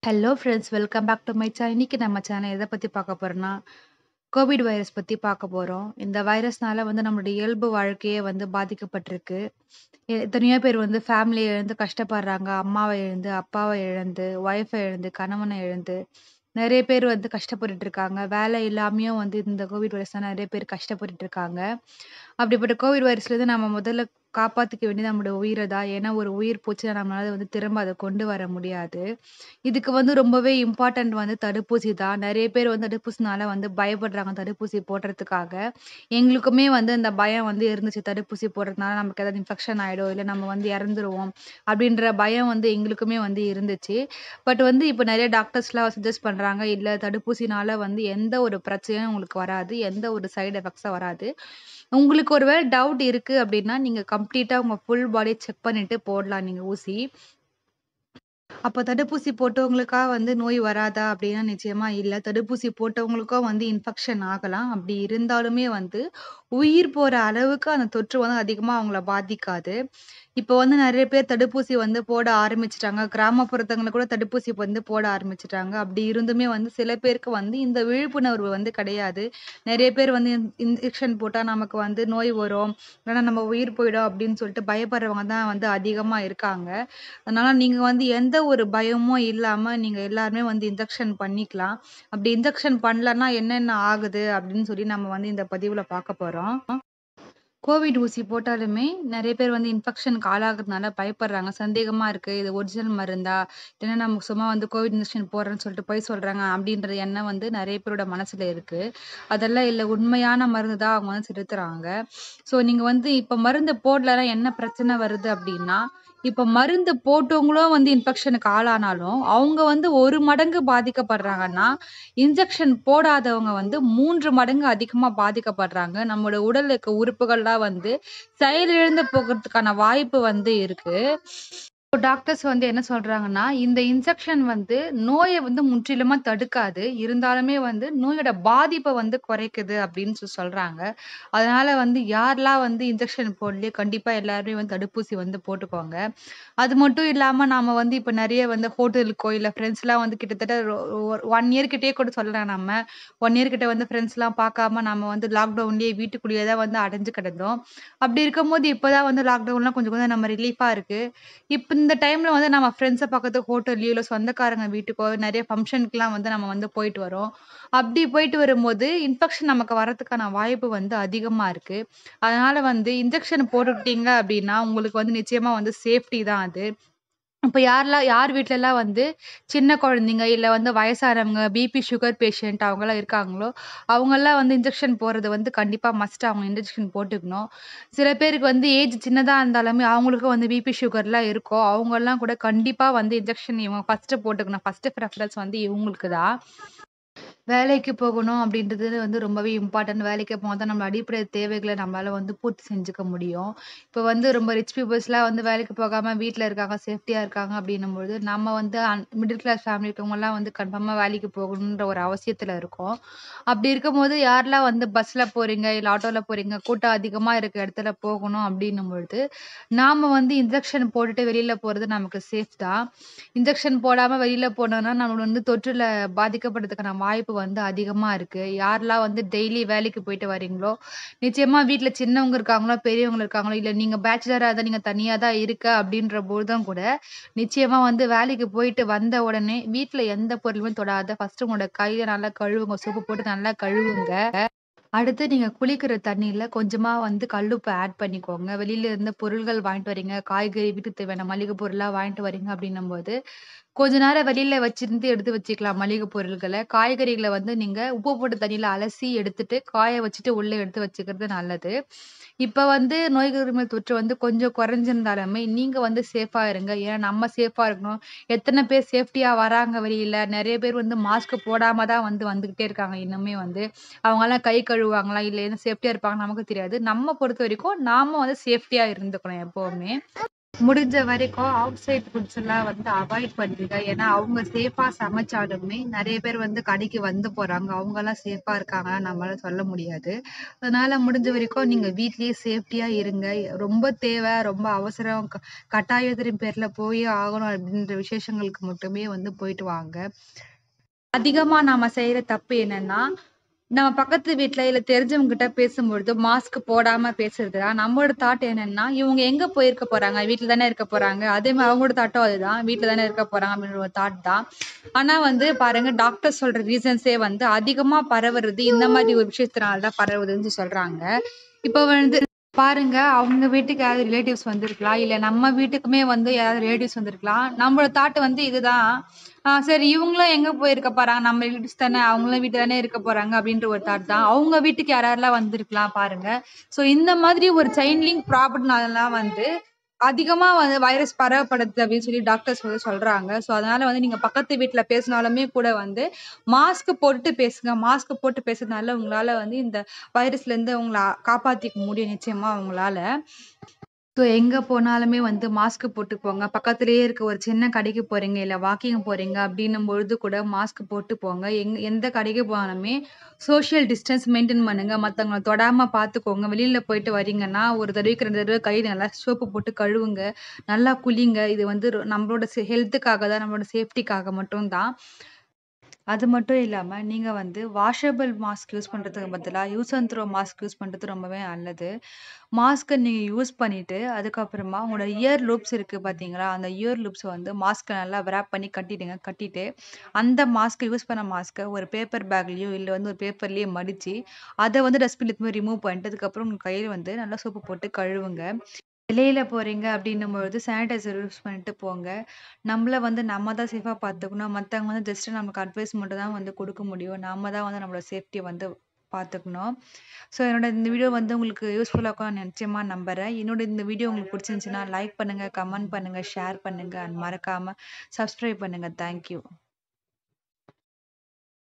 hello friends welcome back to my channel இன்னைக்கு நம்ம channel எதை பற்றி பார்க்க போகிறோன்னா கோவிட் வைரஸ் பற்றி பார்க்க போகிறோம் இந்த வைரஸ்னால வந்து நம்மளுடைய இயல்பு வாழ்க்கையே வந்து பாதிக்கப்பட்டிருக்கு எ- எத்தனையோ பேர் வந்து ஃபேமிலியை இழந்து கஷ்டப்படுறாங்க அம்மாவை இழந்து அப்பாவை இழந்து ஒய்ஃபை இழந்து கணவனை இழந்து நிறைய பேர் வந்து கஷ்டப்பட்டுட்டு இருக்காங்க வேலை இல்லாமையும் வந்து இந்த கோவிட் வைரஸ்னால நிறைய பேர் கஷ்டப்பட்டுட்டு இருக்காங்க அப்படிப்பட்ட கோவிட் வைரஸ்லேருந்து நம்ம முதல்ல காப்பாற்றிக்க வேண்டியது நம்மளோட உயிரை தான் ஏன்னா ஒரு உயிர் போச்சுன்னா நம்மளால வந்து திரும்ப அதை கொண்டு வர முடியாது இதுக்கு வந்து ரொம்பவே இம்பார்ட்டன்ட் வந்து தடுப்பூசி தான் நிறைய பேர் வந்து தடுப்பூசினால வந்து பயப்படுறாங்க தடுப்பூசி போடுறதுக்காக எங்களுக்குமே வந்து அந்த பயம் வந்து இருந்துச்சு தடுப்பூசி போடுறதுனால நமக்கு ஏதாவது இன்ஃபெக்ஷன் ஆயிடும் இல்லை நம்ம வந்து இறந்துருவோம் அப்படின்ற பயம் வந்து எங்களுக்குமே வந்து இருந்துச்சு பட் வந்து இப்போ நிறைய டாக்டர்ஸ்லாம் சஜஸ்ட் பண்றாங்க இல்ல தடுப்பூசினால வந்து எந்த ஒரு பிரச்சனையும் உங்களுக்கு வராது எந்த ஒரு சைடு எஃபெக்ட்ஸும் வராது உங்களுக்கு ஒருவேளை டவுட் இருக்கு அப்படின்னா நீங்க கம்ப்ளீட்டா உங்க ஃபுல் பாடி செக் பண்ணிட்டு போடலாம் நீங்க ஊசி அப்ப தடுப்பூசி போட்டவங்களுக்கா வந்து நோய் வராதா அப்படின்னா நிச்சயமா இல்ல தடுப்பூசி போட்டவங்களுக்கும் வந்து இன்ஃபெக்ஷன் ஆகலாம் அப்படி இருந்தாலுமே வந்து உயிர் போற அளவுக்கு அந்த தொற்று வந்து அதிகமா அவங்கள பாதிக்காது இப்போ வந்து நிறைய பேர் தடுப்பூசி வந்து போட ஆரம்பிச்சிட்டாங்க கிராமப்புறத்தங்களை கூட தடுப்பூசி வந்து போட ஆரம்பிச்சிட்டாங்க அப்படி இருந்துமே வந்து சில பேருக்கு வந்து இந்த விழிப்புணர்வு வந்து கிடையாது நிறைய பேர் வந்து இன்ஜெக்ஷன் போட்டா நமக்கு வந்து நோய் வரும் இல்லைன்னா நம்ம உயிர் போயிடும் அப்படின்னு சொல்லிட்டு பயப்படுறவங்க தான் வந்து அதிகமா இருக்காங்க அதனால நீங்க வந்து எந்த ஒரு பயமும் இல்லாம நீங்க எல்லாருமே வந்து இன்ஜெக்ஷன் பண்ணிக்கலாம் அப்படி இன்ஜெக்ஷன் பண்ணலன்னா என்னென்ன ஆகுது அப்படின்னு சொல்லி நம்ம வந்து இந்த பதிவுல பார்க்க போறோம் கோவிட் ஊசி போட்டாலுமே நிறைய பேர் வந்து இன்ஃபெக்ஷனுக்கு ஆளாகிறதுனால பயப்படுறாங்க சந்தேகமா இருக்கு இது ஒரிஜினல் மருந்தா இல்லைன்னா நமக்கு சும்மா வந்து கோவிட் இன்ஜெக்ஷன் போடுறேன்னு சொல்லிட்டு போய் சொல்றாங்க அப்படின்ற எண்ணம் வந்து நிறைய பேரோட மனசுல இருக்கு அதெல்லாம் இல்லை உண்மையான மருந்து தான் அவங்க வந்து செலுத்துறாங்க ஸோ நீங்க வந்து இப்ப மருந்து போடலன்னா என்ன பிரச்சனை வருது அப்படின்னா இப்ப மருந்து போட்டவங்களும் வந்து இன்ஃபெக்ஷனுக்கு ஆளானாலும் அவங்க வந்து ஒரு மடங்கு பாதிக்கப்படுறாங்கன்னா இன்ஜெக்ஷன் போடாதவங்க வந்து மூன்று மடங்கு அதிகமா பாதிக்கப்படுறாங்க நம்மளோட உடல்ல இருக்க உறுப்புகள்லாம் வந்து செயலிழந்து போகிறதுக்கான வாய்ப்பு வந்து இருக்கு டாக்டர்ஸ் வந்து என்ன சொல்றாங்கன்னா இந்த இன்ஜெக்ஷன் வந்து நோயை வந்து முற்றிலுமா தடுக்காது இருந்தாலுமே வந்து நோயோட பாதிப்பை வந்து குறைக்குது அப்படின்னு சொல்லி சொல்றாங்க அதனால வந்து யாரெல்லாம் வந்து இன்ஜெக்ஷன் போடலையோ கண்டிப்பா எல்லாருமே வந்து தடுப்பூசி வந்து போட்டுக்கோங்க அது மட்டும் இல்லாம நாம வந்து இப்ப நிறைய வந்து ஹோட்டலுக்கோ இல்ல ஃப்ரெண்ட்ஸ் எல்லாம் வந்து கிட்டத்தட்ட ஒன் இயர் கிட்டயே கூட சொல்லலாம் நம்ம ஒன் இயர் கிட்ட வந்து ஃப்ரெண்ட்ஸ் எல்லாம் பார்க்காம நம்ம வந்து லாக்டவுன்லயே வீட்டுக்குள்ளேயே தான் வந்து அடைஞ்சு கிடந்தோம் அப்படி இருக்கும்போது இப்பதான் வந்து லாக்டவுன்லாம் கொஞ்சம் கொஞ்சம் நம்ம ரிலீஃபா இருக்கு இப்ப இந்த டைம்ல வந்து நம்ம ஃப்ரெண்ட்ஸை பக்கத்து ஹோட்டல்லையோ இல்லை சொந்தக்காரங்க வீட்டுக்கோ நிறைய ஃபங்க்ஷனுக்குலாம் வந்து நம்ம வந்து போயிட்டு வரோம் அப்படி போயிட்டு வரும்போது இன்ஃபெக்ஷன் நமக்கு வரதுக்கான வாய்ப்பு வந்து அதிகமா இருக்கு அதனால வந்து இன்ஜெக்ஷன் போட்டுக்கிட்டீங்க அப்படின்னா உங்களுக்கு வந்து நிச்சயமா வந்து சேஃப்டி தான் அது இப்ப யாரெல்லாம் யார் வீட்ல எல்லாம் வந்து சின்ன குழந்தைங்க இல்ல வந்து வயசானவங்க பிபி சுகர் பேஷண்ட் அவங்க எல்லாம் இருக்காங்களோ அவங்க எல்லாம் வந்து இன்ஜெக்ஷன் போறது வந்து கண்டிப்பா மஸ்ட் அவங்க இன்ஜெக்ஷன் போட்டுக்கணும் சில பேருக்கு வந்து ஏஜ் சின்னதா இருந்தாலுமே அவங்களுக்கும் வந்து பிபி சுகர்லாம் இருக்கும் அவங்க எல்லாம் கூட கண்டிப்பா வந்து இன்ஜெக்ஷன் இவங்க ஃபர்ஸ்ட் போட்டுக்கணும் ஃபர்ஸ்ட் ப்ரெஃபரன்ஸ் வந்து இவங்களுக்கு தான் வேலைக்கு போகணும் அப்படின்றது வந்து ரொம்பவே இம்பார்ட்டன்ட் வேலைக்கு போனால் தான் நம்ம அடிப்படை தேவைகளை நம்மளால வந்து பூர்த்தி செஞ்சுக்க முடியும் இப்போ வந்து ரொம்ப ரிச் பீப்புள்ஸ்லாம் வந்து வேலைக்கு போகாம வீட்டில் இருக்காங்க சேஃப்டியாக இருக்காங்க அப்படின்னும்பொழுது நம்ம வந்து மிடில் கிளாஸ் ஃபேமிலி இருக்கவங்கலாம் வந்து கன்ஃபார்மாக வேலைக்கு போகணுன்ற ஒரு அவசியத்தில் இருக்கோம் அப்படி இருக்கும்போது யாரெல்லாம் வந்து பஸ்ஸில் போறீங்க இல்லை ஆட்டோவில் போறீங்க கூட்டம் அதிகமாக இருக்க இடத்துல போகணும் அப்படின்னும் பொழுது நாம வந்து இன்ஜெக்ஷன் போட்டுட்டு வெளியில போறது நமக்கு சேஃப் தான் இன்ஜெக்ஷன் போடாம வெளியில போனோம்னா நம்ம வந்து தொற்றுல பாதிக்கப்படுறதுக்கான வாய்ப்பு வந்து அதிகமா இருக்கு யாரெல்லாம் வந்து டெய்லி வேலைக்கு போயிட்டு வரீங்களோ நிச்சயமா வீட்ல சின்னவங்க இருக்காங்களோ பெரியவங்க இருக்காங்களோ இல்ல நீங்க பேச்சுலரா இருந்தா நீங்க தனியா தான் இருக்க அப்படின்ற போதும் கூட நிச்சயமா வந்து வேலைக்கு போயிட்டு வந்த உடனே வீட்ல எந்த பொருளுமே தொடாத ஃபர்ஸ்ட் உங்களோட கையை நல்லா கழுவுங்க சோப்பு போட்டு நல்லா கழுவுங்க அடுத்து நீங்க குளிக்கிற தண்ணியில கொஞ்சமா வந்து கல்லுப்பு ஆட் பண்ணிக்கோங்க வெளியில இருந்து பொருள்கள் வாங்கிட்டு வரீங்க காய்கறி வீட்டுக்கு தேவையான மளிகை பொருளா வாங்கிட்டு வரீங்க அப்படின்னும் போது கொஞ்ச நேரம் வெளியில வச்சிருந்து எடுத்து வச்சுக்கலாம் மளிகை பொருட்களை காய்கறிகளை வந்து நீங்க உப்பு போட்டு தண்ணியில அலசி எடுத்துட்டு காய வச்சுட்டு உள்ள எடுத்து வச்சுக்கிறது நல்லது இப்ப வந்து நோய் கிருமி தொற்று வந்து கொஞ்சம் குறைஞ்சிருந்தாலுமே நீங்க வந்து சேஃபா இருங்க ஏன்னா நம்ம சேஃபா இருக்கணும் எத்தனை பேர் சேஃப்டியா வராங்க வெளியில நிறைய பேர் வந்து மாஸ்க் போடாம தான் வந்து வந்துகிட்டே இருக்காங்க இன்னுமே வந்து அவங்க எல்லாம் கை கழுவுவாங்களா இல்ல என்ன சேஃப்டியா இருப்பாங்க நமக்கு தெரியாது நம்ம பொறுத்த வரைக்கும் நாம வந்து சேஃப்டியா இருந்துக்கணும் எப்பவுமே முடிஞ்ச வரைக்கும் அவுட் சைட் ஃபுட்ஸ் எல்லாம் வந்து அவாய்ட் பண்ணுங்க ஏன்னா அவங்க சேஃபா சமைச்சாலுமே நிறைய பேர் வந்து கடைக்கு வந்து போறாங்க அவங்க எல்லாம் சேஃபா இருக்காங்கன்னா நம்மளால சொல்ல முடியாது அதனால முடிஞ்ச வரைக்கும் நீங்க வீட்லயே சேஃப்டியா இருங்க ரொம்ப தேவை ரொம்ப அவசரம் க- கட்டாயத்தின் பேர்ல போய் ஆகணும் அப்படின்ற விசேஷங்களுக்கு மட்டுமே வந்து போயிட்டு வாங்க அதிகமா நாம செய்யற தப்பு என்னன்னா நம்ம பக்கத்து வீட்ல இல்ல தெரிஞ்சவங்க கிட்ட பேசும்பொழுது மாஸ்க் போடாம பேசுறதுதான் நம்மளோட தாட் என்னன்னா இவங்க எங்க போயிருக்க போறாங்க வீட்ல தானே இருக்க போறாங்க அதே மாதிரி அவங்களோட தாட்டும் அதுதான் வீட்ல தானே இருக்க போறாங்க அப்படின்ற ஒரு தாட் தான் ஆனா வந்து பாருங்க டாக்டர் சொல்ற ரீசன்ஸே வந்து அதிகமா பரவுறது இந்த மாதிரி ஒரு விஷயத்தினால தான் பரவுதுன்னு சொல்றாங்க இப்ப வந்து பாருங்க அவங்க வீட்டுக்கு யாராவது ரிலேட்டிவ்ஸ் வந்திருக்கலாம் இல்ல நம்ம வீட்டுக்குமே வந்து யாராவது ரிலேட்டிவ்ஸ் வந்திருக்கலாம் நம்மளோட தாட் வந்து இதுதான் ஆஹ் சரி இவங்களும் எங்க போயிருக்க போறாங்க நம்ம ரிலேட்டிவ்ஸ் தானே அவங்களும் வீட்டு தானே இருக்க போறாங்க அப்படின்ற ஒரு தாட் தான் அவங்க வீட்டுக்கு யாரெல்லாம் வந்திருக்கலாம் பாருங்க சோ இந்த மாதிரி ஒரு செயின் லிங்க் ப்ராப்ளம்னால வந்து அதிகமா வந்து வைரஸ் பரவப்படுது அப்படின்னு சொல்லி டாக்டர்ஸ் வந்து சொல்றாங்க சோ அதனால வந்து நீங்க பக்கத்து வீட்ல பேசினாலுமே கூட வந்து மாஸ்க் போட்டுட்டு பேசுங்க மாஸ்க் போட்டு பேசுறதுனால உங்களால வந்து இந்த வைரஸ்ல இருந்து உங்களை காப்பாத்திக்க முடியும் நிச்சயமா உங்களால ஸோ எங்க போனாலுமே வந்து மாஸ்க் போட்டு போங்க பக்கத்துலயே இருக்க ஒரு சின்ன கடைக்கு போறீங்க இல்ல வாக்கிங் போறீங்க அப்படின்னும் பொழுது கூட மாஸ்க் போட்டு போங்க எங் எந்த கடைக்கு போனாலுமே சோஷியல் டிஸ்டன்ஸ் மெயின்டைன் பண்ணுங்க மத்தவங்கள தொடாம பாத்துக்கோங்க வெளியில போயிட்டு வரீங்கன்னா ஒரு தடவைக்கு ரெண்டு தடவை கை நல்லா சோப்பு போட்டு கழுவுங்க நல்லா குளிங்க இது வந்து ரொ- நம்மளோட ஹெல்த்துக்காக தான் நம்மளோட சேஃப்டிக்காக மட்டும்தான் அது மட்டும் இல்லாம நீங்க வந்து வாஷபிள் மாஸ்க் யூஸ் பண்றதுக்கு பதிலா use and throw mask use பண்றது ரொம்பவே நல்லது மாஸ்க்கை நீங்க யூஸ் பண்ணிட்டு அதுக்கப்புறமா உங்களோட இயர் லூப்ஸ் இருக்கு பாத்தீங்களா அந்த இயர் லூப்ஸ் வந்து மாஸ்க்கை நல்லா wrap பண்ணி கட்டிடுங்க கட்டிட்டு அந்த மாஸ்க் யூஸ் பண்ண மாஸ்க்கை ஒரு பேப்பர் பேக்லயோ இல்ல வந்து ஒரு பேப்பர்லயே மடிச்சு அதை வந்து டஸ்ட்பின்ல எடுத்து ரிமூவ் பண்ணிட்டு அதுக்கப்புறம் உங்க கையில வந்து நல்லா சோப்பு போட்டு கழுவுங்க வெளியில போறீங்க அப்படின்னும் பொழுது சானிடைசர் யூஸ் பண்ணிட்டு போங்க நம்மள வந்து நம்ம தான் சேஃபா பார்த்துக்கணும் மத்தவங்க வந்து ஜஸ்ட் நமக்கு அட்வைஸ் மட்டும் தான் வந்து கொடுக்க முடியும் நாம தான் வந்து நம்மளோட சேஃப்டியை வந்து பார்த்துக்கணும் ஸோ என்னோட இந்த வீடியோ வந்து உங்களுக்கு யூஸ்ஃபுல்லாக இருக்கும் நான் நிச்சயமா நம்புறேன் என்னோட இந்த வீடியோ உங்களுக்கு பிடிச்சிருந்துச்சுன்னா லைக் பண்ணுங்க கமெண்ட் பண்ணுங்க ஷேர் பண்ணுங்க and மறக்காம சப்ஸ்கிரைப் பண்ணுங்க தேங்க்யூ